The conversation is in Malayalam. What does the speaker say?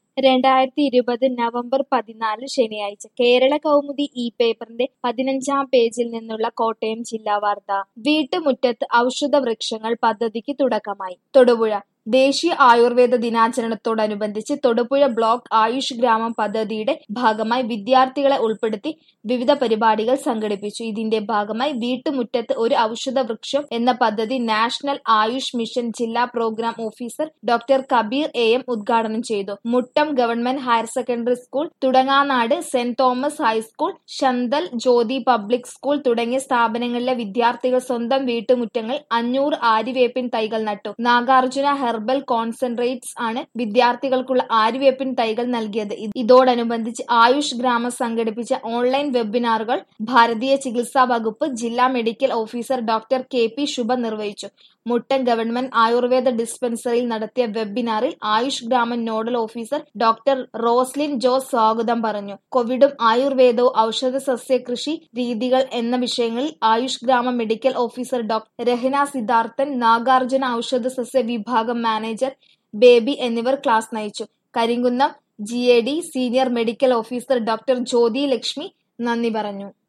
രണ്ടായിരത്തി ഇരുപത് നവംബർ പതിനാല് ശനിയാഴ്ച കേരള കൗമുദി ഈ പേപ്പറിന്റെ പതിനഞ്ചാം പേജിൽ നിന്നുള്ള കോട്ടയം ജില്ലാ വാർത്ത വീട്ടുമുറ്റത്ത് ഔഷധ വൃക്ഷങ്ങൾ പദ്ധതിക്ക് തുടക്കമായി തൊടുപുഴ ദേശീയ ആയുർവേദ ദിനാചരണത്തോടനുബന്ധിച്ച് തൊടുപുഴ ബ്ലോക്ക് ആയുഷ് ഗ്രാമം പദ്ധതിയുടെ ഭാഗമായി വിദ്യാർത്ഥികളെ ഉൾപ്പെടുത്തി വിവിധ പരിപാടികൾ സംഘടിപ്പിച്ചു ഇതിന്റെ ഭാഗമായി വീട്ടുമുറ്റത്ത് ഒരു ഔഷധ വൃക്ഷം എന്ന പദ്ധതി നാഷണൽ ആയുഷ് മിഷൻ ജില്ലാ programme officer doctor Kabeer A M ഉദ്ഘാടനം ചെയ്തു Muttom government higher secondary school Thudanganad saint Thomas high school Shanthal Jyothi public school തുടങ്ങിയ സ്ഥാപനങ്ങളിലെ വിദ്യാർത്ഥികൾ സ്വന്തം വീട്ടുമുറ്റങ്ങളിൽ അഞ്ഞൂറ് ആര്യവേപ്പിൻ തൈകൾ നട്ടു നാഗാർജുന ഹെർബൽ കോൺസെൻട്രേറ്റ്സ് ആണ് വിദ്യാർത്ഥികൾക്കുള്ള ആര്യവേപ്പിൻ തൈകൾ നൽകിയത് ഇതോടനുബന്ധിച്ച് ആയുഷ് ഗ്രാമം സംഘടിപ്പിച്ച ഓൺലൈൻ വെബിനാറുകൾ ഭാരതീയ ചികിത്സാ വകുപ്പ് ജില്ലാ medical officer doctor K P Subha നിർവഹിച്ചു മുട്ടം ഗവൺമെന്റ് ആയുർവേദ ഡിസ്പെൻസറിയിൽ നടത്തിയ വെബിനാറിൽ ആയുഷ് ഗ്രാമം nodal officer doctor Roslin Jose സ്വാഗതം പറഞ്ഞു കോവിഡും ആയുർവേദവും ഔഷധ സസ്യ കൃഷി രീതികൾ എന്ന വിഷയങ്ങളിൽ ആയുഷ് ഗ്രാമം medical officer doctor Rahana Siddharthan Nagarjuna ഔഷധ സസ്യ വിഭാഗം മാനേജർ ബേബി എന്നിവർ ക്ലാസ് നയിച്ചു Karimkunnam G A D senior medical officer doctor Jyothi Lakshmi നന്ദി പറഞ്ഞു